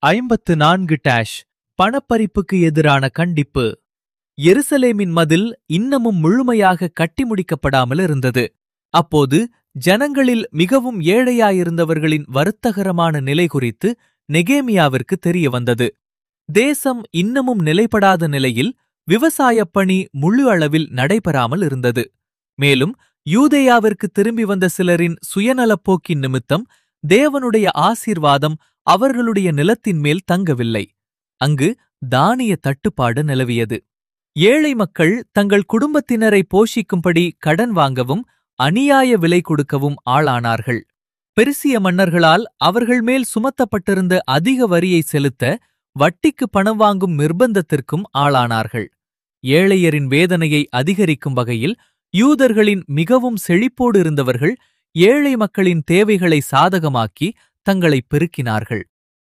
ஐம்பத்து நான்கு டேஷ் பணப்பறிப்புக்கு எதிரான கண்டிப்பு எருசலேமின் மதில் இன்னமும் முழுமையாக கட்டி முடிக்கப்படாமல் இருந்தது அப்போது ஜனங்களில் மிகவும் ஏழையாயிருந்தவர்களின் வருத்தகரமான நிலை குறித்து நெகேமியாவிற்கு தெரிய வந்தது தேசம் இன்னமும் நிலைப்படாத நிலையில் விவசாயப் பணி முழு அளவில் நடைபெறாமல் இருந்தது மேலும் யூதேயாவிற்கு திரும்பி வந்த சிலரின் சுயநலப்போக்கின் நிமித்தம் தேவனுடைய ஆசீர்வாதம் அவர்களுடைய நிலத்தின் மேல் தங்கவில்லை அங்கு தானிய தட்டுப்பாடு நிலவியது ஏழை மக்கள் தங்கள் குடும்பத்தினரை போஷிக்கும்படி கடன் வாங்கவும் அநியாய விலை கொடுக்கவும் ஆளானார்கள் பெருசிய மன்னர்களால் அவர்கள் மேல் சுமத்தப்பட்டிருந்த அதிக வரியை செலுத்த வட்டிக்கு பணம் வாங்கும் நிர்பந்தத்திற்கும் ஆளானார்கள் ஏழையரின் வேதனையை அதிகரிக்கும் வகையில் யூதர்களின் மிகவும் செழிப்போடு இருந்தவர்கள் ஏழை மக்களின் தேவைகளை சாதகமாக்கி தங்களை பெருக்கினார்கள்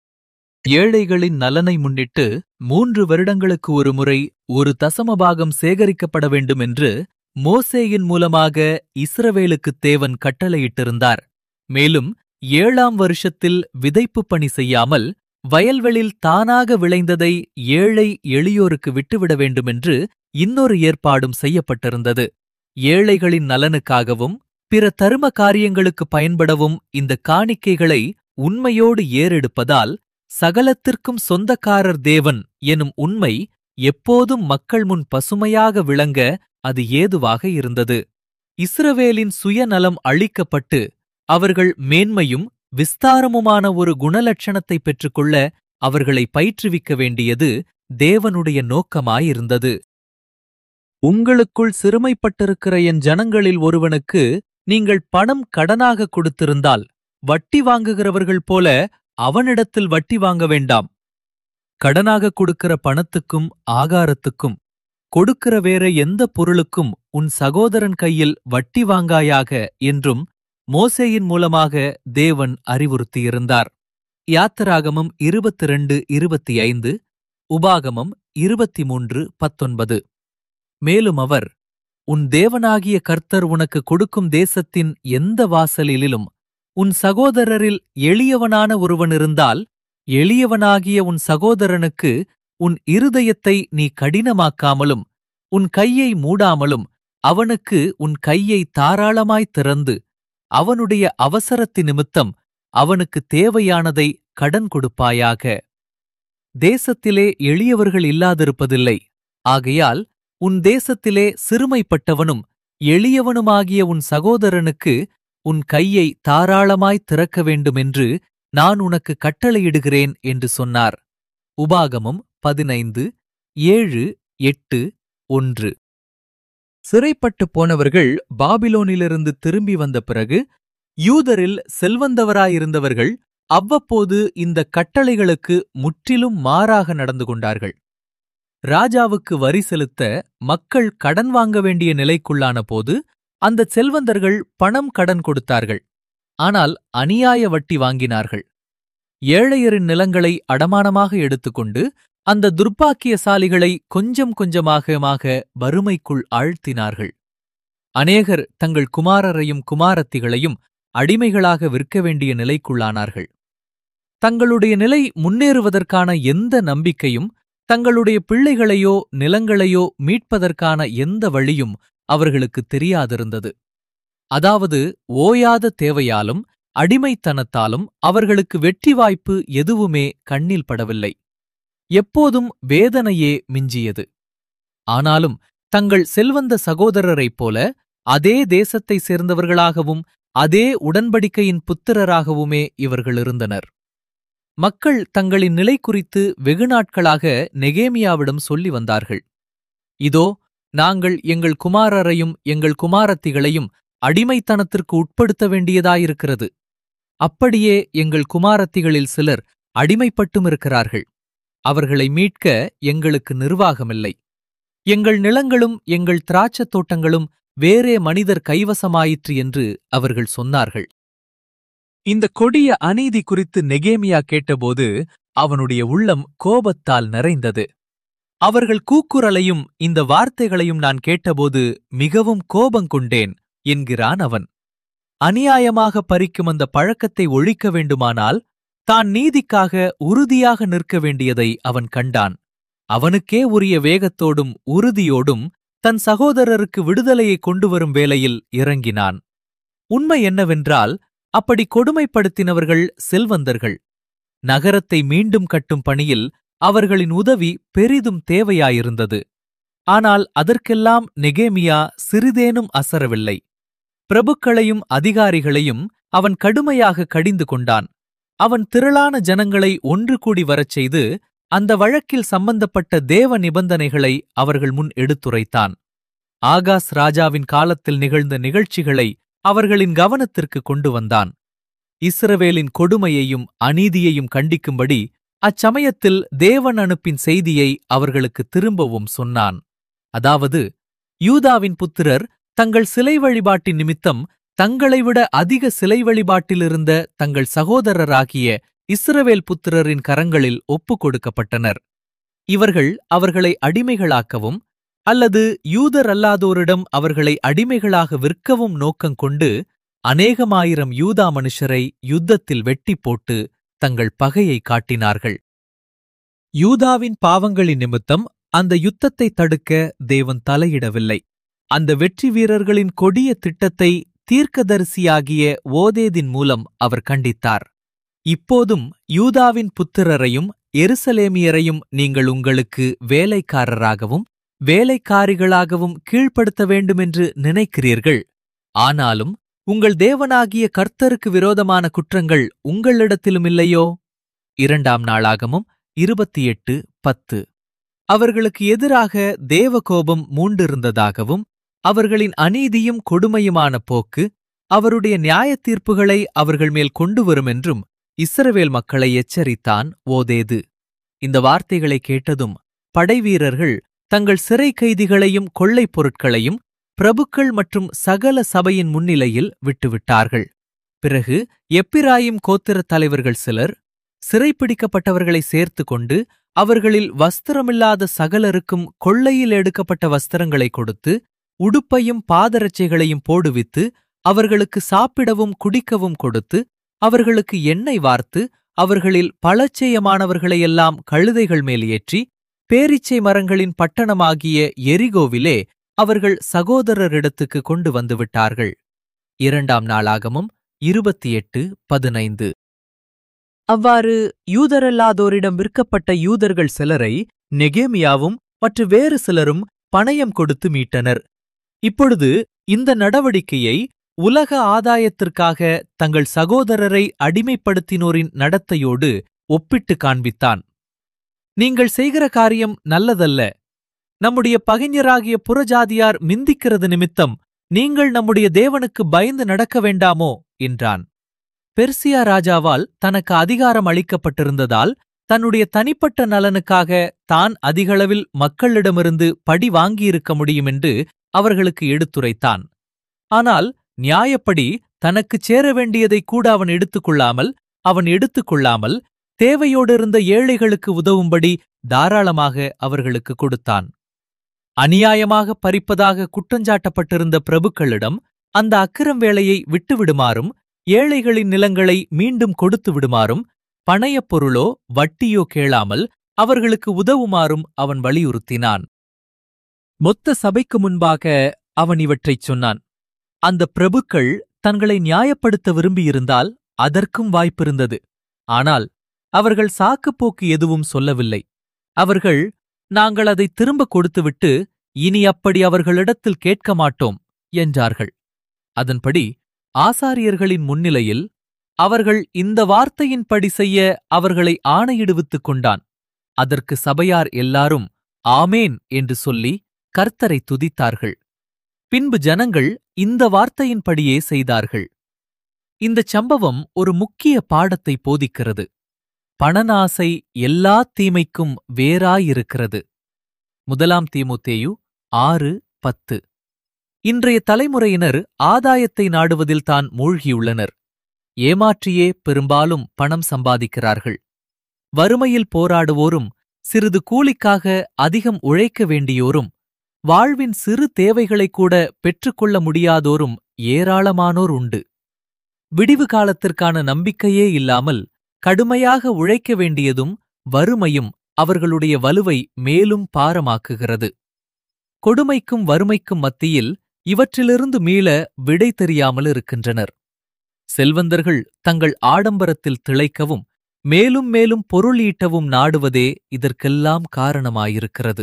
ஏழைகளின் நலனை முன்னிட்டு மூன்று வருடங்களுக்கு ஒரு முறை ஒரு தசமபாகம் சேகரிக்கப்பட வேண்டும் என்று மோசேயின் மூலமாக இஸ்ரவேலுக்குத் தேவன் கட்டளையிட்டிருந்தார் மேலும் ஏழாம் வருஷத்தில் விதைப்புப் பணி செய்யாமல் வயல்வெளில் தானாக விளைந்ததை ஏழை எளியோருக்கு விட்டுவிட வேண்டுமென்று இன்னொரு ஏற்பாடும் செய்யப்பட்டிருந்தது ஏழைகளின் நலனுக்காகவும் பிற தரும காரியங்களுக்கு பயன்படவும் இந்த காணிக்கைகளை உண்மையோடு ஏறெடுப்பதால் சகலத்திற்கும் சொந்தக்காரர் தேவன் எனும் உண்மை எப்போதும் மக்கள் முன் பசுமையாக விளங்க அது ஏதுவாக இருந்தது இஸ்ரவேலின் சுயநலம் அழிக்கப்பட்டு அவர்கள் மேன்மையும் விஸ்தாரமுமான ஒரு குணலட்சணத்தை பெற்றுக்கொள்ள அவர்களை பயிற்றுவிக்க வேண்டியது தேவனுடைய நோக்கமாயிருந்தது உங்களுக்குள் சிறுமைப்பட்டிருக்கிற என் ஜனங்களில் ஒருவனுக்கு நீங்கள் பணம் கடனாக கொடுத்திருந்தால் வட்டி வாங்குகிறவர்கள் போல அவனிடத்தில் வட்டி வாங்க வேண்டாம் கடனாக கொடுக்கிற பணத்துக்கும் ஆகாரத்துக்கும் கொடுக்கிற வேற எந்த பொருளுக்கும் உன் சகோதரன் கையில் வட்டி வாங்காயாக என்றும் மோசேயின் மூலமாக தேவன் அறிவுறுத்தியிருந்தார் யாத்திராகமம் இருபத்தி ரெண்டு இருபத்தி ஐந்து உபாகமம் இருபத்தி மூன்று பத்தொன்பது மேலும் அவர் உன் தேவனாகிய கர்த்தர் உனக்கு கொடுக்கும் தேசத்தின் எந்த வாசலிலும் உன் சகோதரரில் எளியவனான ஒருவன் இருந்தால் எளியவனாகிய உன் சகோதரனுக்கு உன் இருதயத்தை நீ கடினமாக்காமலும் உன் கையை மூடாமலும் அவனுக்கு உன் கையை தாராளமாய் திறந்து அவனுடைய அவசரத்தி நிமித்தம் அவனுக்கு தேவையானதை கடன் கொடுப்பாயாக தேசத்திலே எளியவர்கள் இல்லாதிருப்பதில்லை ஆகையால் உன் தேசத்திலே சிறுமைப்பட்டவனும் எளியவனுமாகிய உன் சகோதரனுக்கு உன் கையை தாராளமாய் திறக்க வேண்டுமென்று நான் உனக்கு கட்டளையிடுகிறேன் என்று சொன்னார் உபாகமம் பதினைந்து ஏழு எட்டு ஒன்று சிறைப்பட்டு போனவர்கள் பாபிலோனிலிருந்து திரும்பி வந்த பிறகு யூதரில் செல்வந்தவராயிருந்தவர்கள் அவ்வப்போது இந்த கட்டளைகளுக்கு முற்றிலும் மாறாக நடந்து கொண்டார்கள் ராஜாவுக்கு வரி செலுத்த மக்கள் கடன் வாங்க வேண்டிய நிலைக்குள்ளான போது அந்த செல்வந்தர்கள் பணம் கடன் கொடுத்தார்கள் ஆனால் அநியாய வட்டி வாங்கினார்கள் ஏழையரின் நிலங்களை அடமானமாக எடுத்துக்கொண்டு அந்த துர்ப்பாக்கியசாலிகளை கொஞ்சம் கொஞ்சமாக வறுமைக்குள் ஆழ்த்தினார்கள் அநேகர் தங்கள் குமாரரையும் குமாரத்திகளையும் அடிமைகளாக விற்க வேண்டிய நிலைக்குள்ளானார்கள் தங்களுடைய நிலை முன்னேறுவதற்கான எந்த நம்பிக்கையும் தங்களுடைய பிள்ளைகளையோ நிலங்களையோ மீட்பதற்கான எந்த வழியும் அவர்களுக்கு தெரியாதிருந்தது அதாவது ஓயாத தேவையாலும் அடிமைத்தனத்தாலும் அவர்களுக்கு வெற்றி வாய்ப்பு எதுவுமே கண்ணில் படவில்லை எப்போதும் வேதனையே மிஞ்சியது ஆனாலும் தங்கள் செல்வந்த சகோதரரைப் போல அதே தேசத்தைச் சேர்ந்தவர்களாகவும் அதே உடன்படிக்கையின் புத்திரராகவுமே இவர்கள் இருந்தனர் மக்கள் தங்களின் நிலை குறித்து வெகு நாட்களாக நெகேமியாவிடம் சொல்லி வந்தார்கள் இதோ நாங்கள் எங்கள் குமாரரையும் எங்கள் குமாரத்திகளையும் அடிமைத்தனத்திற்கு உட்படுத்த வேண்டியதாயிருக்கிறது அப்படியே எங்கள் குமாரத்திகளில் சிலர் அடிமைப்பட்டும் இருக்கிறார்கள் அவர்களை மீட்க எங்களுக்கு நிர்வாகமில்லை எங்கள் நிலங்களும் எங்கள் திராட்சத் தோட்டங்களும் வேறே மனிதர் கைவசமாயிற்று என்று அவர்கள் சொன்னார்கள் இந்த கொடிய அநீதி குறித்து நெகேமியா கேட்டபோது அவனுடைய உள்ளம் கோபத்தால் நிறைந்தது அவர்கள் கூக்குரலையும் இந்த வார்த்தைகளையும் நான் கேட்டபோது மிகவும் கோபங்கொண்டேன் என்கிறான் அவன் அநியாயமாக பறிக்கும் அந்த பழக்கத்தை ஒழிக்க வேண்டுமானால் தான் நீதிக்காக உறுதியாக நிற்க வேண்டியதை அவன் கண்டான் அவனுக்கே உரிய வேகத்தோடும் உறுதியோடும் தன் சகோதரருக்கு விடுதலையை கொண்டு வரும் வேளையில் இறங்கினான் உண்மை என்னவென்றால் அப்படி கொடுமைப்படுத்தினவர்கள் செல்வந்தர்கள் நகரத்தை மீண்டும் கட்டும் பணியில் அவர்களின் உதவி பெரிதும் தேவையாயிருந்தது ஆனால் அதற்கெல்லாம் நெகேமியா சிறிதேனும் அசரவில்லை பிரபுக்களையும் அதிகாரிகளையும் அவன் கடுமையாக கடிந்து கொண்டான் அவன் திரளான ஜனங்களை ஒன்று கூடி வரச் செய்து அந்த வழக்கில் சம்பந்தப்பட்ட தேவ நிபந்தனைகளை அவர்கள் முன் எடுத்துரைத்தான் ஆகாஸ் ராஜாவின் காலத்தில் நிகழ்ந்த நிகழ்ச்சிகளை அவர்களின் கவனத்திற்கு கொண்டு வந்தான் இஸ்ரவேலின் கொடுமையையும் அநீதியையும் கண்டிக்கும்படி அச்சமயத்தில் தேவன் அனுப்பின் செய்தியை அவர்களுக்கு திரும்பவும் சொன்னான் அதாவது யூதாவின் புத்திரர் தங்கள் சிலை வழிபாட்டின் நிமித்தம் தங்களை விட அதிக சிலை வழிபாட்டிலிருந்த தங்கள் சகோதரராகிய இஸ்ரவேல் புத்திரரின் கரங்களில் ஒப்புக் கொடுக்கப்பட்டனர் இவர்கள் அவர்களை அடிமைகளாக்கவும் அல்லது யூதர் அல்லாதோரிடம் அவர்களை அடிமைகளாக விற்கவும் நோக்கங்கொண்டு அநேகமாயிரம் யூதா மனுஷரை யுத்தத்தில் வெட்டி போட்டு தங்கள் பகையை காட்டினார்கள் யூதாவின் பாவங்களின் நிமித்தம் அந்த யுத்தத்தை தடுக்க தேவன் தலையிடவில்லை அந்த வெற்றி வீரர்களின் கொடிய திட்டத்தை தீர்க்கதரிசியாகிய ஓதேதின் மூலம் அவர் கண்டித்தார் இப்போதும் யூதாவின் புத்திரரையும் எருசலேமியரையும் நீங்கள் உங்களுக்கு வேலைக்காரராகவும் வேலைக்காரிகளாகவும் கீழ்ப்படுத்த வேண்டுமென்று நினைக்கிறீர்கள் ஆனாலும் உங்கள் தேவனாகிய கர்த்தருக்கு விரோதமான குற்றங்கள் உங்களிடத்திலும் இல்லையோ இரண்டாம் நாளாகமும் இருபத்தி எட்டு பத்து அவர்களுக்கு எதிராக தேவகோபம் மூண்டிருந்ததாகவும் அவர்களின் அநீதியும் கொடுமையுமான போக்கு அவருடைய நியாயத் தீர்ப்புகளை அவர்கள் மேல் கொண்டு வரும் என்றும் இஸ்ரவேல் மக்களை எச்சரித்தான் ஓதேது இந்த வார்த்தைகளை கேட்டதும் படைவீரர்கள் தங்கள் சிறை கைதிகளையும் கொள்ளைப் பொருட்களையும் பிரபுக்கள் மற்றும் சகல சபையின் முன்னிலையில் விட்டுவிட்டார்கள் பிறகு எப்பிராயிம் கோத்திரத் தலைவர்கள் சிலர் சிறைப்பிடிக்கப்பட்டவர்களை சேர்த்து கொண்டு அவர்களில் வஸ்திரமில்லாத சகலருக்கும் கொள்ளையில் எடுக்கப்பட்ட வஸ்திரங்களை கொடுத்து உடுப்பையும் பாதரட்சைகளையும் போடுவித்து அவர்களுக்கு சாப்பிடவும் குடிக்கவும் கொடுத்து அவர்களுக்கு எண்ணெய் வார்த்து அவர்களில் பழச்சேயமானவர்களையெல்லாம் கழுதைகள் மேல் ஏற்றி பேரிச்சை மரங்களின் பட்டணமாகிய எரிகோவிலே அவர்கள் சகோதரரிடத்துக்கு கொண்டு வந்து விட்டார்கள் இரண்டாம் நாளாகமும் இருபத்தி எட்டு பதினைந்து அவ்வாறு யூதரல்லாதோரிடம் விற்கப்பட்ட யூதர்கள் சிலரை நெகேமியாவும் மற்ற வேறு சிலரும் பணயம் கொடுத்து மீட்டனர் இப்பொழுது இந்த நடவடிக்கையை உலக ஆதாயத்திற்காக தங்கள் சகோதரரை அடிமைப்படுத்தினோரின் நடத்தையோடு ஒப்பிட்டு காண்பித்தான் நீங்கள் செய்கிற காரியம் நல்லதல்ல நம்முடைய பகைஞராகிய புறஜாதியார் மிந்திக்கிறது நிமித்தம் நீங்கள் நம்முடைய தேவனுக்கு பயந்து நடக்க வேண்டாமோ என்றான் பெர்சியா ராஜாவால் தனக்கு அதிகாரம் அளிக்கப்பட்டிருந்ததால் தன்னுடைய தனிப்பட்ட நலனுக்காக தான் அதிகளவில் மக்களிடமிருந்து படி வாங்கியிருக்க முடியும் என்று அவர்களுக்கு எடுத்துரைத்தான் ஆனால் நியாயப்படி தனக்குச் சேர வேண்டியதை கூட அவன் எடுத்துக்கொள்ளாமல் அவன் எடுத்துக்கொள்ளாமல் தேவையோடிருந்த ஏழைகளுக்கு உதவும்படி தாராளமாக அவர்களுக்கு கொடுத்தான் அநியாயமாக பறிப்பதாக குற்றஞ்சாட்டப்பட்டிருந்த பிரபுக்களிடம் அந்த அக்கிரம் வேலையை விட்டுவிடுமாறும் ஏழைகளின் நிலங்களை மீண்டும் கொடுத்து விடுமாறும் பணயப் பொருளோ வட்டியோ கேளாமல் அவர்களுக்கு உதவுமாறும் அவன் வலியுறுத்தினான் மொத்த சபைக்கு முன்பாக அவன் இவற்றைச் சொன்னான் அந்த பிரபுக்கள் தங்களை நியாயப்படுத்த விரும்பியிருந்தால் அதற்கும் வாய்ப்பிருந்தது ஆனால் அவர்கள் சாக்குப்போக்கு எதுவும் சொல்லவில்லை அவர்கள் நாங்கள் அதை திரும்ப கொடுத்துவிட்டு இனி அப்படி அவர்களிடத்தில் கேட்க மாட்டோம் என்றார்கள் அதன்படி ஆசாரியர்களின் முன்னிலையில் அவர்கள் இந்த வார்த்தையின்படி செய்ய அவர்களை ஆணையிடுவித்துக் கொண்டான் அதற்கு சபையார் எல்லாரும் ஆமேன் என்று சொல்லி கர்த்தரை துதித்தார்கள் பின்பு ஜனங்கள் இந்த வார்த்தையின்படியே செய்தார்கள் இந்தச் சம்பவம் ஒரு முக்கிய பாடத்தை போதிக்கிறது பணநாசை எல்லா தீமைக்கும் வேறாயிருக்கிறது முதலாம் தீமுத்தேயு ஆறு பத்து இன்றைய தலைமுறையினர் ஆதாயத்தை நாடுவதில் தான் மூழ்கியுள்ளனர் ஏமாற்றியே பெரும்பாலும் பணம் சம்பாதிக்கிறார்கள் வறுமையில் போராடுவோரும் சிறிது கூலிக்காக அதிகம் உழைக்க வேண்டியோரும் வாழ்வின் சிறு தேவைகளைக் கூட பெற்றுக்கொள்ள முடியாதோரும் ஏராளமானோர் உண்டு விடிவு காலத்திற்கான நம்பிக்கையே இல்லாமல் கடுமையாக உழைக்க வேண்டியதும் வறுமையும் அவர்களுடைய வலுவை மேலும் பாரமாக்குகிறது கொடுமைக்கும் வறுமைக்கும் மத்தியில் இவற்றிலிருந்து மீள விடை தெரியாமல் இருக்கின்றனர் செல்வந்தர்கள் தங்கள் ஆடம்பரத்தில் திளைக்கவும் மேலும் மேலும் பொருள் ஈட்டவும் நாடுவதே இதற்கெல்லாம் காரணமாயிருக்கிறது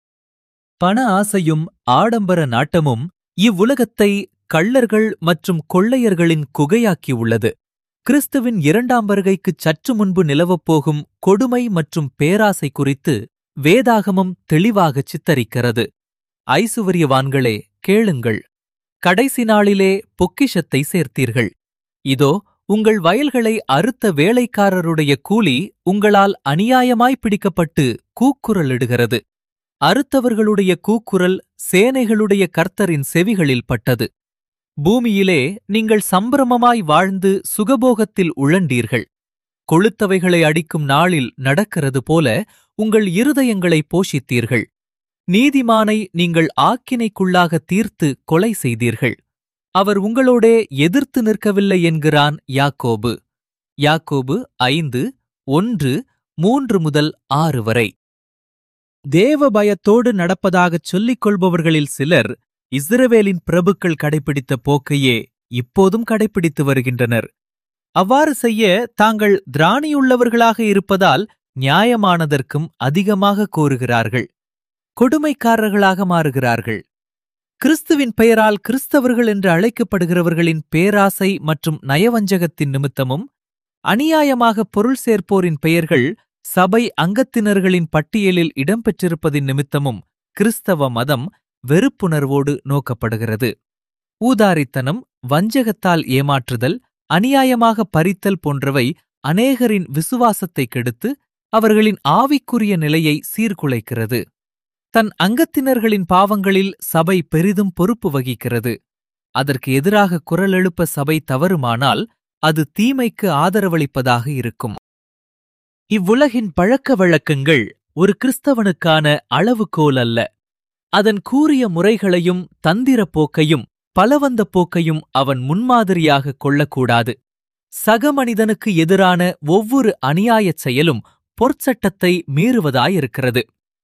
பண ஆசையும் ஆடம்பர நாட்டமும் இவ்வுலகத்தை கள்ளர்கள் மற்றும் கொள்ளையர்களின் குகையாக்கியுள்ளது கிறிஸ்துவின் இரண்டாம் வருகைக்குச் சற்று முன்பு நிலவப்போகும் கொடுமை மற்றும் பேராசை குறித்து வேதாகமம் தெளிவாகச் சித்தரிக்கிறது ஐசுவரியவான்களே கேளுங்கள் கடைசி நாளிலே பொக்கிஷத்தை சேர்த்தீர்கள் இதோ உங்கள் வயல்களை அறுத்த வேலைக்காரருடைய கூலி உங்களால் அநியாயமாய் பிடிக்கப்பட்டு கூக்குரலிடுகிறது அறுத்தவர்களுடைய கூக்குரல் சேனைகளுடைய கர்த்தரின் செவிகளில் பட்டது பூமியிலே நீங்கள் சம்பிரமமாய் வாழ்ந்து சுகபோகத்தில் உழண்டீர்கள் கொளுத்தவைகளை அடிக்கும் நாளில் நடக்கிறது போல உங்கள் இருதயங்களை போஷித்தீர்கள் நீதிமானை நீங்கள் ஆக்கினைக்குள்ளாக தீர்த்து கொலை செய்தீர்கள் அவர் உங்களோடே எதிர்த்து நிற்கவில்லை என்கிறான் யாக்கோபு யாக்கோபு ஐந்து ஒன்று மூன்று முதல் ஆறு வரை தேவ பயத்தோடு நடப்பதாகச் சொல்லிக் கொள்பவர்களில் சிலர் இஸ்ரவேலின் பிரபுக்கள் கடைபிடித்த போக்கையே இப்போதும் கடைபிடித்து வருகின்றனர் அவ்வாறு செய்ய தாங்கள் திராணியுள்ளவர்களாக இருப்பதால் நியாயமானதற்கும் அதிகமாக கோருகிறார்கள் கொடுமைக்காரர்களாக மாறுகிறார்கள் கிறிஸ்துவின் பெயரால் கிறிஸ்தவர்கள் என்று அழைக்கப்படுகிறவர்களின் பேராசை மற்றும் நயவஞ்சகத்தின் நிமித்தமும் அநியாயமாக பொருள் சேர்ப்போரின் பெயர்கள் சபை அங்கத்தினர்களின் பட்டியலில் இடம்பெற்றிருப்பதின் நிமித்தமும் கிறிஸ்தவ மதம் வெறுப்புணர்வோடு நோக்கப்படுகிறது ஊதாரித்தனம் வஞ்சகத்தால் ஏமாற்றுதல் அநியாயமாக பறித்தல் போன்றவை அநேகரின் விசுவாசத்தை கெடுத்து அவர்களின் ஆவிக்குரிய நிலையை சீர்குலைக்கிறது தன் அங்கத்தினர்களின் பாவங்களில் சபை பெரிதும் பொறுப்பு வகிக்கிறது அதற்கு எதிராக குரல் எழுப்ப சபை தவறுமானால் அது தீமைக்கு ஆதரவளிப்பதாக இருக்கும் இவ்வுலகின் பழக்க வழக்கங்கள் ஒரு கிறிஸ்தவனுக்கான அளவுகோல் அல்ல அதன் கூறிய முறைகளையும் தந்திர போக்கையும் பலவந்த போக்கையும் அவன் முன்மாதிரியாக கொள்ளக்கூடாது சக மனிதனுக்கு எதிரான ஒவ்வொரு அநியாயச் செயலும் பொற்சட்டத்தை மீறுவதாயிருக்கிறது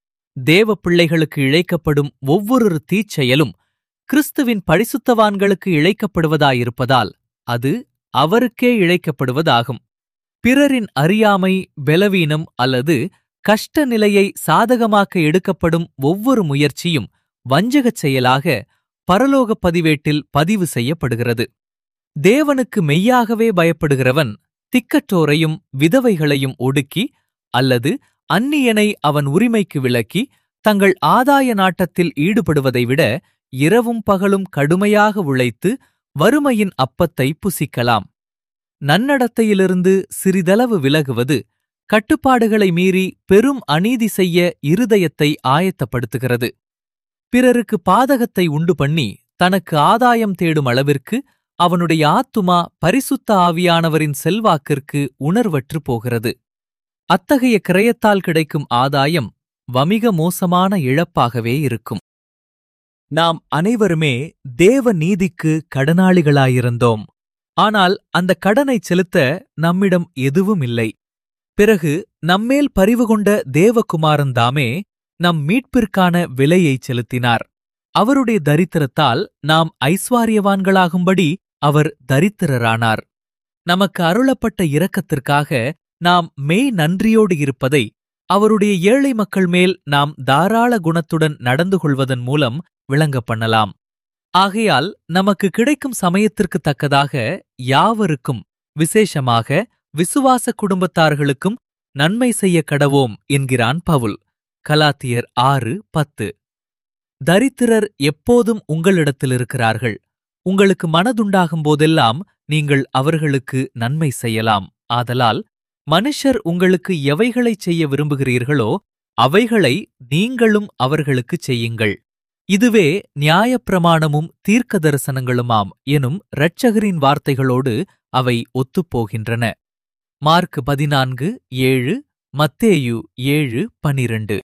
தேவ பிள்ளைகளுக்கு இழைக்கப்படும் ஒவ்வொரு தீச்செயலும் கிறிஸ்துவின் பரிசுத்தவான்களுக்கு இழைக்கப்படுவதாயிருப்பதால் அது அவருக்கே இழைக்கப்படுவதாகும் பிறரின் அறியாமை பலவீனம் அல்லது கஷ்ட நிலையை சாதகமாக்க எடுக்கப்படும் ஒவ்வொரு முயற்சியும் வஞ்சகச் செயலாக பரலோகப் பதிவேட்டில் பதிவு செய்யப்படுகிறது தேவனுக்கு மெய்யாகவே பயப்படுகிறவன் திக்கற்றோரையும் விதவைகளையும் ஒடுக்கி அல்லது அந்நியனை அவன் உரிமைக்கு விலக்கி தங்கள் ஆதாய நாட்டத்தில் ஈடுபடுவதை விட இரவும் பகலும் கடுமையாக உழைத்து வறுமையின் அப்பத்தை புசிக்கலாம் நன்னடத்தையிலிருந்து சிறிதளவு விலகுவது கட்டுப்பாடுகளை மீறி பெரும் அநீதி செய்ய இருதயத்தை ஆயத்தப்படுத்துகிறது பிறருக்கு பாதகத்தை உண்டு பண்ணி தனக்கு ஆதாயம் தேடும் அளவிற்கு அவனுடைய ஆத்துமா பரிசுத்த ஆவியானவரின் செல்வாக்கிற்கு உணர்வற்று போகிறது அத்தகைய கிரயத்தால் கிடைக்கும் ஆதாயம் வமிக மோசமான இழப்பாகவே இருக்கும் நாம் அனைவருமே தேவ நீதிக்கு கடனாளிகளாயிருந்தோம் ஆனால் அந்த கடனை செலுத்த நம்மிடம் எதுவும் இல்லை பிறகு நம்மேல் பரிவு கொண்ட தேவகுமாரன் தாமே நம் மீட்பிற்கான விலையை செலுத்தினார் அவருடைய தரித்திரத்தால் நாம் ஐஸ்வாரியவான்களாகும்படி அவர் தரித்திரரானார் நமக்கு அருளப்பட்ட இரக்கத்திற்காக நாம் மெய் நன்றியோடு இருப்பதை அவருடைய ஏழை மக்கள் மேல் நாம் தாராள குணத்துடன் நடந்து கொள்வதன் மூலம் விளங்க பண்ணலாம் ஆகையால் நமக்கு கிடைக்கும் சமயத்திற்கு தக்கதாக யாவருக்கும் விசேஷமாக விசுவாச குடும்பத்தார்களுக்கும் நன்மை செய்ய கடவோம் என்கிறான் பவுல் கலாத்தியர் ஆறு பத்து தரித்திரர் எப்போதும் உங்களிடத்தில் இருக்கிறார்கள் உங்களுக்கு மனதுண்டாகும் போதெல்லாம் நீங்கள் அவர்களுக்கு நன்மை செய்யலாம் ஆதலால் மனுஷர் உங்களுக்கு எவைகளைச் செய்ய விரும்புகிறீர்களோ அவைகளை நீங்களும் அவர்களுக்குச் செய்யுங்கள் இதுவே நியாயப்பிரமாணமும் தீர்க்க தரிசனங்களுமாம் எனும் இரட்சகரின் வார்த்தைகளோடு அவை ஒத்துப்போகின்றன மார்க் பதினான்கு ஏழு மத்தேயு ஏழு பனிரண்டு